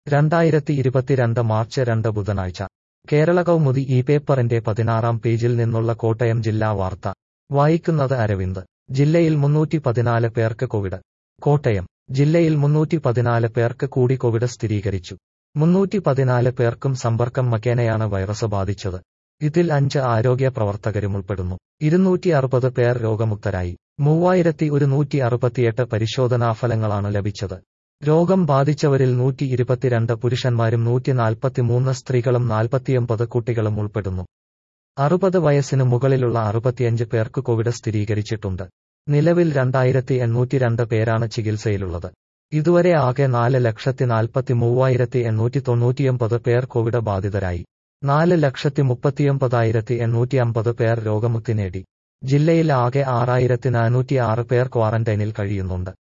രണ്ടായിരത്തി ഇരുപത്തിരണ്ട് മാർച്ച് രണ്ട് ബുധനാഴ്ച കേരള കൗമുദി ഈ പേപ്പറിന്റെ പതിനാറാം പേജിൽ നിന്നുള്ള കോട്ടയം ജില്ലാ വാർത്ത വായിക്കുന്നത് അരവിന്ദ് ജില്ലയിൽ മുന്നൂറ്റി പതിനാല് പേർക്ക് കോവിഡ് കോട്ടയം ജില്ലയിൽ മുന്നൂറ്റി പതിനാല് പേർക്ക് കൂടി കോവിഡ് സ്ഥിരീകരിച്ചു മുന്നൂറ്റി പതിനാല് പേർക്കും സമ്പർക്കം മക്കേനയാണ് വൈറസ് ബാധിച്ചത് ഇതിൽ അഞ്ച് ആരോഗ്യ പ്രവർത്തകരും ഉൾപ്പെടുന്നു ഇരുന്നൂറ്റി അറുപത് പേർ രോഗമുക്തരായി മൂവായിരത്തി ഒരുന്നൂറ്റി അറുപത്തിയെട്ട് പരിശോധനാഫലങ്ങളാണ് ലഭിച്ചത് രോഗം ബാധിച്ചവരിൽ നൂറ്റി ഇരുപത്തിരണ്ട് പുരുഷന്മാരും നൂറ്റി നാൽപ്പത്തിമൂന്ന് സ്ത്രീകളും നാൽപ്പത്തിയൊമ്പത് കുട്ടികളും ഉൾപ്പെടുന്നു അറുപത് വയസ്സിനു മുകളിലുള്ള അറുപത്തിയഞ്ച് പേർക്ക് കോവിഡ് സ്ഥിരീകരിച്ചിട്ടുണ്ട് നിലവിൽ രണ്ടായിരത്തി എണ്ണൂറ്റി രണ്ട് പേരാണ് ചികിത്സയിലുള്ളത് ഇതുവരെ ആകെ നാല് ലക്ഷത്തി നാൽപ്പത്തി മൂവായിരത്തി എണ്ണൂറ്റി തൊണ്ണൂറ്റിയൊമ്പത് പേർ കോവിഡ് ബാധിതരായി നാല് ലക്ഷത്തി മുപ്പത്തിയൊമ്പതായിരത്തി എണ്ണൂറ്റി അമ്പത് പേർ രോഗമുക്തി നേടി ജില്ലയിൽ ആകെ ആറായിരത്തി നാനൂറ്റി ആറ് പേർ ക്വാറന്റൈനിൽ കഴിയുന്നുണ്ട്